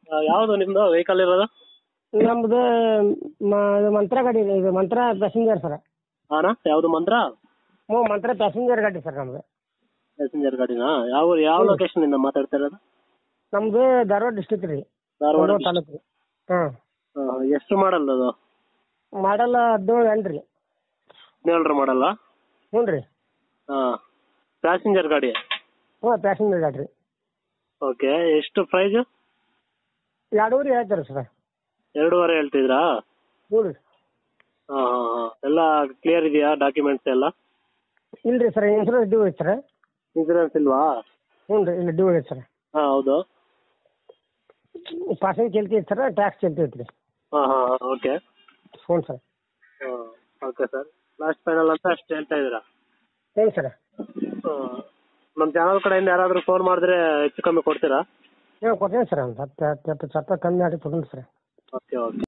ಯಾವುದು ನಿಮ್ಮದು ವೆಹಿಕಲ್ ಇರೋದು ನಮ್ದು ಮ- ಇದು ಮಂತ್ರ ಗಾಡಿ ಇದೆ, ಇದು ಮಂತ್ರ ಪ್ಯಾಸೆಂಜರ್ ಸರ್ ಹಾಂ ಯಾವುದು ಮಂತ್ರ ಹ್ಞೂ ಮಂತ್ರ ಪ್ಯಾಸೆಂಜರ್ ಗಾಡಿ ಸರ್ ನಮ್ದು ಪ್ಯಾಸೆಂಜರ್ ಗಾಡಿನಾ ಯಾವ ಯಾವ ಲೊಕೇಶನ್ ಇಂದ ಮಾತಾಡ್ತಾ ಇರೋದು ನಮ್ದು ಧಾರವಾಡ ಡಿಸ್ಟಿಕ್ ರೀ ಧಾರವಾಡ ಕುಂದಗೋಳ ತಾಲೂಕು ರೀ ಹಾಂ ಆ, ಎಷ್ಟು ಮಾಡಲ್ ಅದು ಮಾಡಲ್ಲ ಹದಿನೇಳು ಎಂಟು ರೀ ಹದಿನೇಳರ ಮಾಡಲ್ಲ ಹ್ಞೂ ರೀ ಹಾಂ ಪ್ಯಾಸೆಂಜರ್ ಗಾಡಿ ಹ್ಞೂ ಪ್ಯಾಸೆಂಜರ್ ಗಾಡಿ ರೀ ಓಕೆ ಎಷ್ಟು ಪ್ರೈಸು ಎರಡೂವರೆ ಹೇಳ್ತಾರೆ ಸರ್ ಎರಡೂವರೆ ಹೇಳ್ತಿದ್ರಾ ಹ್ಞೂ ರೀ ಹಾಂ ಹಾಂ ಹಾಂ ಎಲ್ಲ ಕ್ಲಿಯರ್ ಇದೆಯಾ ಡಾಕ್ಯುಮೆಂಟ್ಸ್ ಎಲ್ಲ ಇಲ್ಲ ರೀ ಸರ್ ಇನ್ಸೂರೆನ್ಸ್ ಡ್ಯೂ ಐತೆ ಸರ್ ಇನ್ಸೂರೆನ್ಸ್ ಇಲ್ವಾ ಹ್ಞೂ ರೀ ಇಲ್ಲ ಡ್ಯೂ ಐತೆ ಸರ್ ಹಾಂ ಹೌದು ಪಾಸಿಂಗ್ ಚಲ್ತಿ ಸರ್ ಟ್ಯಾಕ್ಸ್ ಚಲ್ತಿ ಐತೆ ರೀ ಹಾಂ ಹಾಂ ಹಾಂ ಓಕೆ ಹ್ಞೂ ಸರ್ ಹಾಂ ಓಕೆ ಸರ್ ಲಾಸ್ಟ್ ಫೈನಲ್ ಅಂತ ಅಷ್ಟು ಹೇಳ್ತಾ ಇದ್ದೀರಾ ಹ್ಞೂ ಸರ್ ನಮ್ಮ ಚಾನಲ್ ಕಡೆಯಿಂದ ಯಾರಾದರೂ ಫೋನ್ ಮಾಡಿದ್ರೆ ಹೆಚ್ಚು ಕಮ್ಮಿ ಕೊಡ್ತೀರಾ ಹ್ಞೂ ಕೊಡ್ತೀನಿ ಸರ್ ಒಂದು ಹತ್ತು ಹತ್ತು ಹತ್ತು ಸಾವಿರ ರೂಪಾಯಿ ಕಮ್ಮಿ ಮಾಡಿ ಕೊಡ್ತೀನಿ ಸರ್ ಓಕೆ ಓಕೆ